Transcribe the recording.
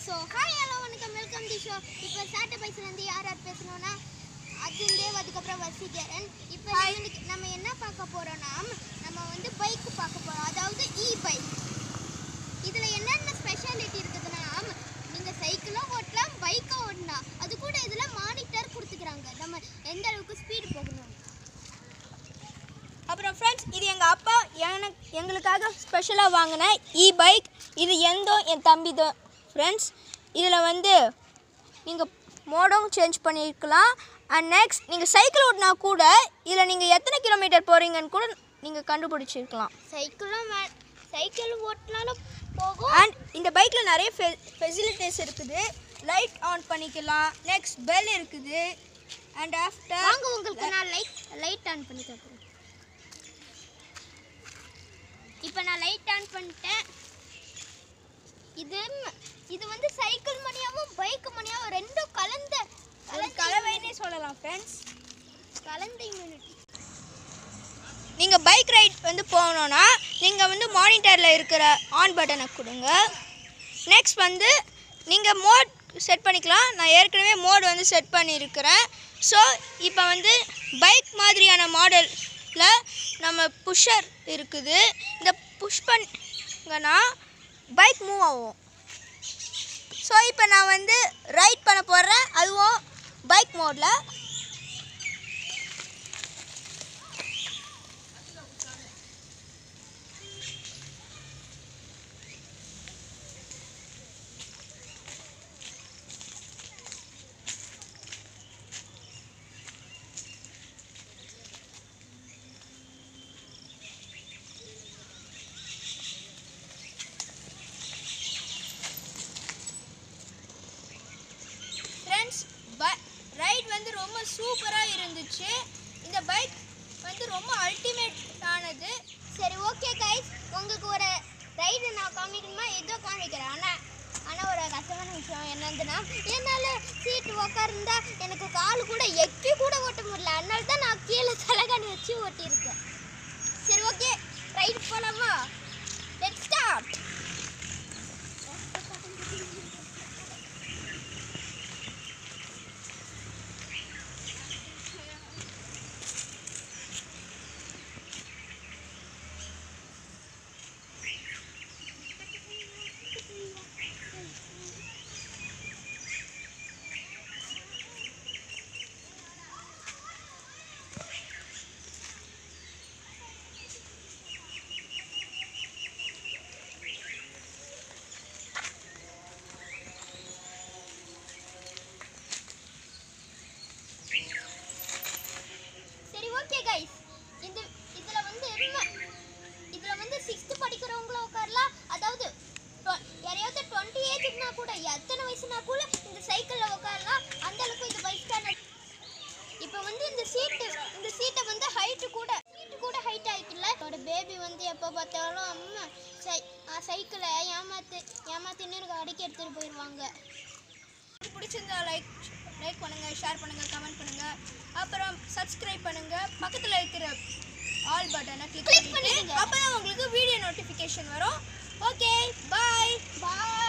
So hi hello வணக்கம் welcome the show இப்போ சாட்டை பைஸ்லேருந்து யார் யார் பேசணும்னா அர்ஜுன் தேவ் அதுக்கப்புறம் வசீகரன் இப்போ இன்னைக்கு நம்ம என்ன பார்க்க போகிறோம்னா நம்ம வந்து பைக் பார்க்க போகிறோம் அதாவது இ பைக் இதில் என்னென்ன ஸ்பெஷாலிட்டி இருக்குதுன்னா நீங்கள் சைக்கிளும் ஓட்டலாம் பைக்கும் ஓட்டலாம் அது கூட இதில் மானிட்டர் கொடுத்துக்கிறாங்க நம்ம எந்த அளவுக்கு ஸ்பீடு போகணும் அப்புறம் ஃப்ரெண்ட்ஸ் இது எங்கள் அப்பா எனக்கு எங்களுக்காக ஸ்பெஷலாக வாங்கின இ பைக் இது எந்தோ என் தம்பி தான் ஃப்ரெண்ட்ஸ் இதில் வந்து நீங்கள் மோடும் சேஞ்ச் பண்ணியிருக்கலாம் அண்ட் நெக்ஸ்ட் நீங்கள் சைக்கிள் ஓட்டினா கூட இதில் நீங்கள் எத்தனை கிலோமீட்டர் போகிறீங்கன்னு கூட நீங்கள் கண்டுபிடிச்சிருக்கலாம் சைக்கிளும் சைக்கிள் ஓட்டினாலும் போகும் அண்ட் இந்த பைக்கில் நிறைய ஃபெ ஃபெசிலிட்டிஸ் இருக்குது லைட் ஆன் பண்ணிக்கலாம் நெக்ஸ்ட் பெல் இருக்குது அண்ட் ஆஃப்டர் வாங்க உங்களுக்கு நான் லைட் லைட் ஆன் பண்ணி காட்டுறேன் இப்போ நான் லைட் ஆன் பண்ணிட்டேன் இது இது வந்து சைக்கிள் மணியாவும் பைக் மணியாவும் ரெண்டும் கலந்த ஒரு கலவைன்னே சொல்லலாம் ஃப்ரெண்ட்ஸ் கலந்த இம்யூனிட்டி நீங்கள் பைக் ரைட் வந்து போகணுன்னா நீங்கள் வந்து மானிட்டரில் இருக்கிற ஆன் பட்டனை கொடுங்க நெக்ஸ்ட் வந்து நீங்கள் மோட் செட் பண்ணிக்கலாம் நான் ஏற்கனவே மோட் வந்து செட் பண்ணியிருக்கிறேன் ஸோ இப்போ வந்து பைக் மாதிரியான மாடலில் நம்ம புஷ்ஷர் இருக்குது இந்த புஷ் பண்ணிங்கன்னா பைக் மூவ் ஆகும் ஸோ இப்போ நான் வந்து ரைட் பண்ண போடுறேன் அதுவும் பைக் மோடில் ஃப்ரெண்ட்ஸ் ரைட் வந்து ரொம்ப சூப்பராக இருந்துச்சு இந்த பைக் வந்து ரொம்ப அல்டிமேட் ஆனது சரி ஓகே கைஸ் உங்களுக்கு ஒரு ரைடு நான் காமிக்கணுமா ஏதோ காமிக்கிறேன் ஆனால் ஆனால் ஒரு கஷ்டமான விஷயம் என்னதுன்னா என்னால் சீட்டு உக்காருந்தா எனக்கு கால் கூட எக்கி கூட ஓட்ட முடியல அதனால தான் நான் கீழே தலைகாணி வச்சு ஓட்டியிருக்கேன் சரி ஓகே ரைடு போகலாமா லெட் ஸ்டார்ட் சரி ஓகே கைஸ் இந்த இதுல வந்து என்ன- இதுல வந்து சிக்ஸ்த் படிக்கிறவங்களும் உட்காரலாம் அதாவது tw- யாரையாவது டுவெண்ட்டி ஏஜ்னா கூட எத்தனை வயசுனா கூட இந்த சைக்கிள்ல உட்காரலாம் அந்த அளவுக்கு இந்த பைக் ஸ்டாண்டர்ட் இப்போ வந்து இந்த சீட்டு இந்த சீட்டை வந்து ஹைட்டு கூட சீட்டு கூட ஹைட் ஆகிக்கல என்னோட பேபி வந்து எப்போ பார்த்தாலும் அம்மா சை சைக்கிளை ஏமாத்து ஏமாத்தின்னு இருக்க அடிக்க எடுத்துகிட்டு போயிடுவாங்க பிடிச்சிருந்தா லைக் லைக் பண்ணுங்கள் ஷேர் பண்ணுங்கள் கமெண்ட் பண்ணுங்கள் அப்புறம் சப்ஸ்கிரைப் பண்ணுங்கள் பக்கத்தில் இருக்கிற ஆல் பட்டனை கிளிக் Click பண்ணிட்டு பண்ணிடுங்க. அப்போ தான் உங்களுக்கு வீடியோ நோட்டிஃபிகேஷன் வரும் ஓகே பாய் பாய்